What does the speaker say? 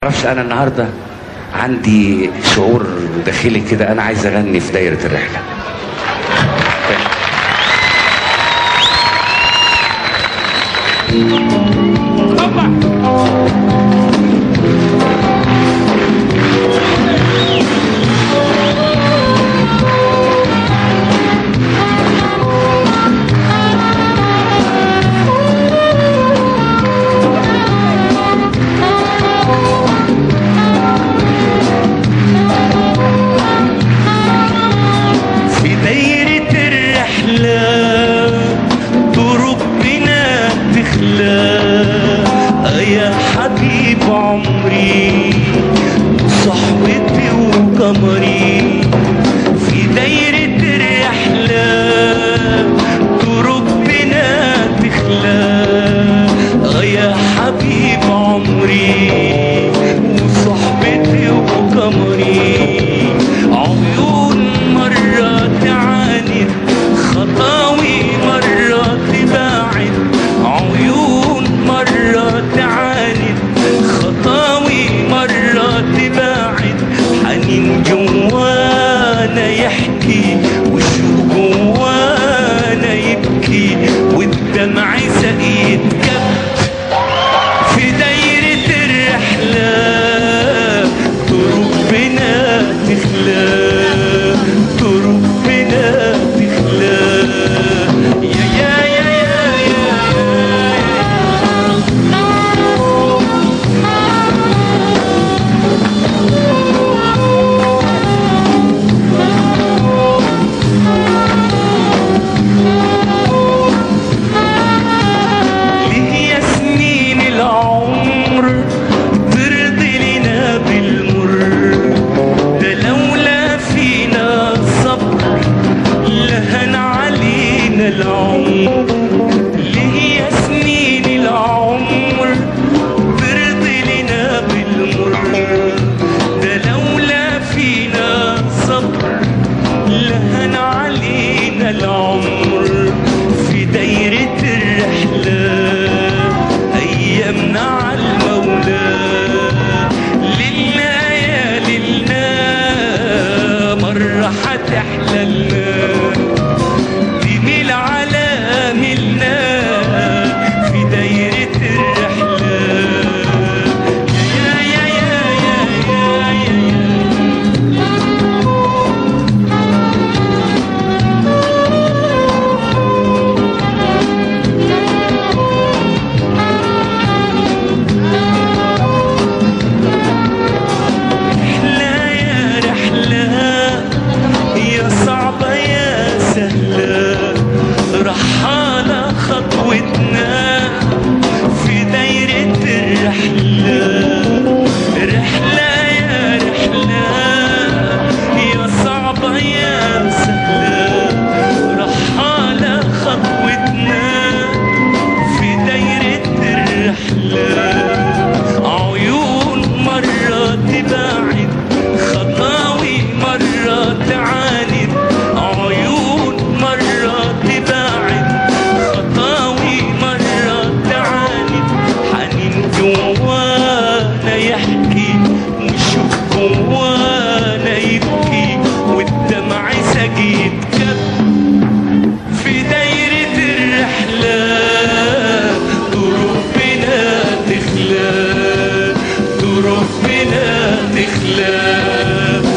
معرفش انا النهارده عندي شعور داخلي كده انا عايز اغني في دايره الرحله في دايرة الرحلة ربنا تخلى يا حبيب عمري صحبتي وقمري في دايرة الرحلة ربنا تخلى يا حبيب عمري وصحبتي وقمري عيون مرة تعاند خطاوي مرة تباعد عيون مرة تعاند خطاوي مرة تباعد حنين جوانا يحكي وشو جوانا يبكي والدمع سقيت كب في دايرة الرحلة ربنا تخلى ربنا تخلى يا يا يا يا يا ليه يا سنين العمر ترضي لنا بالمر ده لولا فينا صبر لهن علينا العمر ليه يا سنين العمر ترضي لنا بالمر ده لولا فينا صبر لهن علينا العمر في دايرة الرحلة أيامنا على المولى لله يا لله مرة حتحلى لنا تميل على ملنا في دايرة الرحلة يا يا يا يا يا يا, يا رحلة يا رحلة يا صعبة يا سهلة رحالة خطوتنا في دايرة الرحلة رحلة يا رحلة يا صعبة يا سهلة رحالة خطوتنا في دايرة الرحلة عيون مرة تباعد خطاوي مرة تعاند عيون مرة تباعد خطاوي مرة تعاند حنين جوانا يحكي نشوف جوانا يبكي والدمع سجيد كب في دايرة الرحلة ربنا تخلى ربنا تخلى